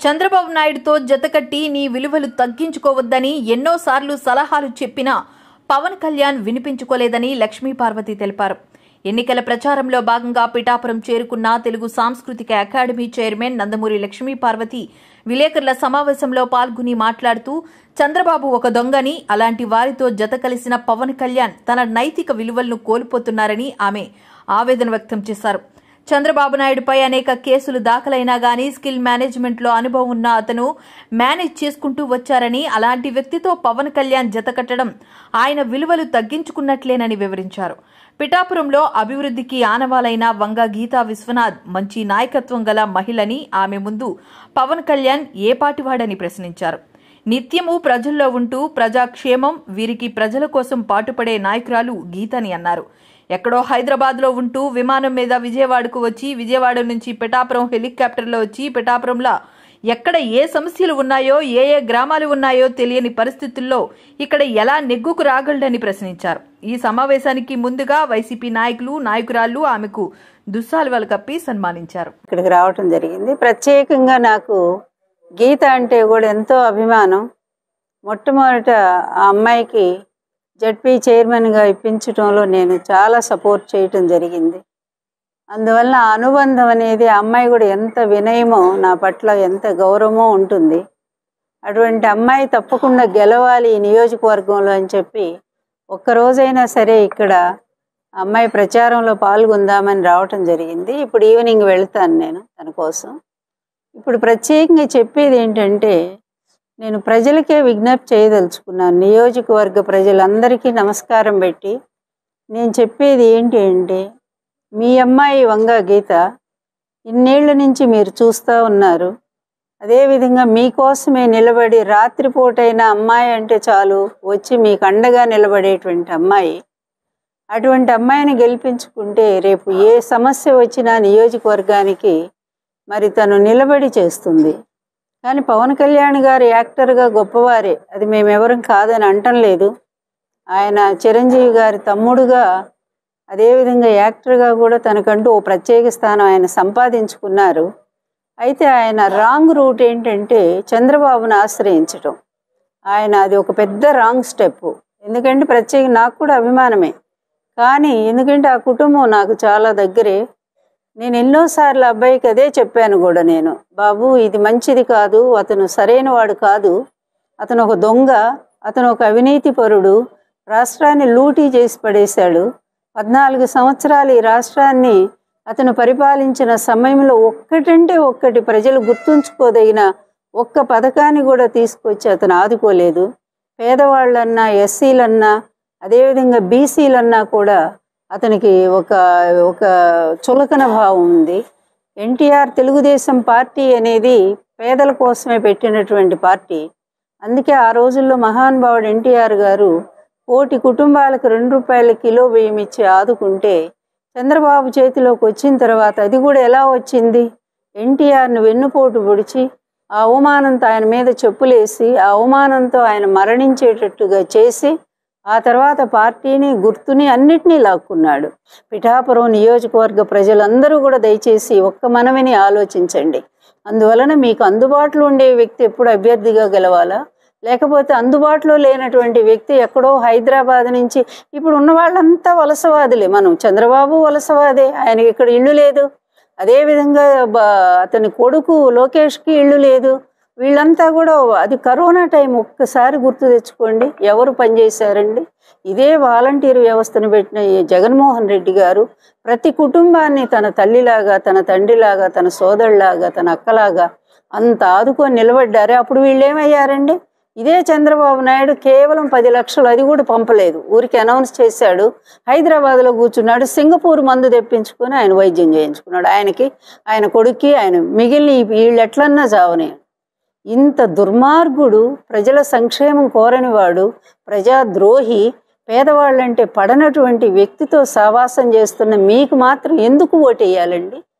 చంద్రబాబు నాయుడుతో జతకట్టి నీ విలువలు తగ్గించుకోవద్దని ఎన్నోసార్లు సలహాలు చెప్పినా పవన్ కళ్యాణ్ వినిపించుకోలేదని లక్ష్మీ పార్వతి తెలిపారు ఎన్నికల ప్రచారంలో భాగంగా పిఠాపురం చేరుకున్న తెలుగు సాంస్కృతిక అకాడమీ చైర్మన్ నందమూరి లక్ష్మీ పార్వతి విలేకరుల సమావేశంలో పాల్గొని మాట్లాడుతూ చంద్రబాబు ఒక దొంగని అలాంటి వారితో జత కలిసిన పవన్ కళ్యాణ్ తన నైతిక విలువలను కోల్పోతున్నారని ఆమె ఆవేదన వ్యక్తం చేశారు చంద్రబాబు నాయుడుపై అనేక కేసులు దాఖలైనా గానీ స్కిల్ మేనేజ్మెంట్లో అనుభవం ఉన్న అతను మేనేజ్ చేసుకుంటూ వచ్చారని అలాంటి వ్యక్తితో పవన్ కళ్యాణ్ జతకట్టడం ఆయన విలువలు తగ్గించుకున్నట్లేనని వివరించారు పిఠాపురంలో అభివృద్ధికి ఆనవాలైన వంగ గీతా విశ్వనాథ్ మంచి నాయకత్వం గల మహిళని ఆమె ముందు పవన్ కళ్యాణ్ ఏ పాటివాడని ప్రశ్నించారు నిత్యము ప్రజల్లో ఉంటూ ప్రజాక్షేమం వీరికి ప్రజల కోసం పాటుపడే నాయకురాలు గీతని అన్నారు ఎక్కడో హైదరాబాద్లో ఉంటూ విమానం మీద విజయవాడకు వచ్చి విజయవాడ నుంచి పిఠాపురం హెలికాప్టర్లో వచ్చి పిఠాపురంలో ఎక్కడ ఏ సమస్యలు ఉన్నాయో ఏ ఏ గ్రామాలు ఉన్నాయో తెలియని పరిస్థితుల్లో ఇక్కడ ఎలా నెగ్గుకు రాగలడని ప్రశ్నించారు ఈ సమావేశానికి ముందుగా వైసీపీ నాయకులు నాయకురాళ్లు ఆమెకు దుస్సాలువలు కప్పి సన్మానించారు ఇక్కడికి రావటం జరిగింది ప్రత్యేకంగా నాకు గీత అంటే కూడా ఎంతో అభిమానం మొట్టమొదట ఆ అమ్మాయికి జడ్పీ చైర్మన్గా ఇప్పించడంలో నేను చాలా సపోర్ట్ చేయటం జరిగింది అందువల్ల ఆ అనుబంధం అనేది ఆ అమ్మాయి కూడా ఎంత వినయమో నా పట్ల ఎంత గౌరవమో ఉంటుంది అటువంటి అమ్మాయి తప్పకుండా గెలవాలి ఈ నియోజకవర్గంలో అని చెప్పి ఒక్కరోజైనా సరే ఇక్కడ ఆ అమ్మాయి ప్రచారంలో పాల్గొందామని రావటం జరిగింది ఇప్పుడు ఈవినింగ్ వెళ్తాను నేను తన కోసం ఇప్పుడు ప్రత్యేకంగా చెప్పేది ఏంటంటే నేను ప్రజలకే విజ్ఞప్తి చేయదలుచుకున్నాను నియోజకవర్గ ప్రజలందరికీ నమస్కారం పెట్టి నేను చెప్పేది ఏంటి అంటే మీ అమ్మాయి వంగ గీత ఇన్నేళ్ల నుంచి మీరు చూస్తూ ఉన్నారు అదేవిధంగా మీకోసమే నిలబడి రాత్రిపూటైన అమ్మాయి అంటే చాలు వచ్చి మీకు అండగా నిలబడేటువంటి అమ్మాయి అటువంటి అమ్మాయిని గెలిపించుకుంటే రేపు ఏ సమస్య వచ్చినా నియోజకవర్గానికి మరి తను నిలబడి చేస్తుంది కానీ పవన్ కళ్యాణ్ గారు యాక్టర్గా గొప్పవారే అది మేమెవరం కాదని అంటం లేదు ఆయన చిరంజీవి గారి తమ్ముడుగా అదేవిధంగా యాక్టర్గా కూడా తనకంటూ ఓ ప్రత్యేక స్థానం ఆయన సంపాదించుకున్నారు అయితే ఆయన రాంగ్ రూట్ ఏంటంటే చంద్రబాబును ఆశ్రయించటం ఆయన అది ఒక పెద్ద రాంగ్ స్టెప్ ఎందుకంటే ప్రత్యేక నాకు కూడా అభిమానమే కానీ ఎందుకంటే ఆ కుటుంబం నాకు చాలా దగ్గరే నేను ఎన్నోసార్లు అబ్బాయికి అదే చెప్పాను కూడా నేను బాబు ఇది మంచిది కాదు అతను సరైన వాడు కాదు అతను ఒక దొంగ అతను ఒక అవినీతి పరుడు రాష్ట్రాన్ని లూటీ చేసి పడేశాడు పద్నాలుగు సంవత్సరాలు ఈ రాష్ట్రాన్ని అతను పరిపాలించిన సమయంలో ఒక్కటంటే ఒక్కటి ప్రజలు గుర్తుంచుకోదగిన ఒక్క పథకాన్ని కూడా తీసుకొచ్చి అతను ఆదుకోలేదు పేదవాళ్ళన్నా ఎస్సీలన్నా అదేవిధంగా బీసీలన్నా కూడా అతనికి ఒక ఒక చులకన భావం ఉంది ఎన్టీఆర్ తెలుగుదేశం పార్టీ అనేది పేదల కోసమే పెట్టినటువంటి పార్టీ అందుకే ఆ రోజుల్లో మహానుభావుడు ఎన్టీఆర్ గారు కోటి కుటుంబాలకు రెండు రూపాయల కిలో బియ్యం ఇచ్చి ఆదుకుంటే చంద్రబాబు చేతిలోకి వచ్చిన తర్వాత అది కూడా ఎలా వచ్చింది ఎన్టీఆర్ను వెన్నుపోటు పొడిచి ఆ అవమానంతో ఆయన మీద చెప్పులేసి ఆ అవమానంతో ఆయన మరణించేటట్టుగా చేసి ఆ తర్వాత పార్టీని గుర్తుని అన్నిటినీ లాక్కున్నాడు పిఠాపురం నియోజకవర్గ ప్రజలందరూ కూడా దయచేసి ఒక్క మనవిని ఆలోచించండి అందువలన మీకు అందుబాటులో ఉండే వ్యక్తి ఎప్పుడు అభ్యర్థిగా గెలవాలా లేకపోతే అందుబాటులో లేనటువంటి వ్యక్తి ఎక్కడో హైదరాబాద్ నుంచి ఇప్పుడు ఉన్న వాళ్ళంతా వలసవాదులే మనం చంద్రబాబు వలసవాదే ఆయనకి ఇక్కడ ఇల్లు లేదు అదేవిధంగా బ- అతని కొడుకు లోకేష్కి ఇల్లు లేదు వీళ్ళంతా కూడా అది కరోనా టైం ఒక్కసారి గుర్తు తెచ్చుకోండి ఎవరు పనిచేశారండి ఇదే వాలంటీర్ వ్యవస్థను పెట్టిన ఈ జగన్మోహన్ రెడ్డి గారు ప్రతి కుటుంబాన్ని తన తల్లిలాగా తన తండ్రిలాగా తన సోదరులాగా తన అక్కలాగా అంత ఆదుకొని నిలబడ్డారే అప్పుడు వీళ్ళు ఏమయ్యారండి ఇదే చంద్రబాబు నాయుడు కేవలం పది లక్షలు అది కూడా పంపలేదు ఊరికి అనౌన్స్ చేశాడు హైదరాబాద్లో కూర్చున్నాడు సింగపూర్ మందు తెప్పించుకొని ఆయన వైద్యం చేయించుకున్నాడు ఆయనకి ఆయన కొడుక్కి ఆయన మిగిలిన ఈ- వీళ్ళు ఎట్లన్నా చావనే ఇంత దుర్మార్గుడు ప్రజల సంక్షేమం కోరనివాడు ప్రజాద్రోహి పేదవాళ్ళంటే పడనటువంటి వ్యక్తితో సావాసం చేస్తున్న మీకు మాత్రం ఎందుకు ఓటేయాలండి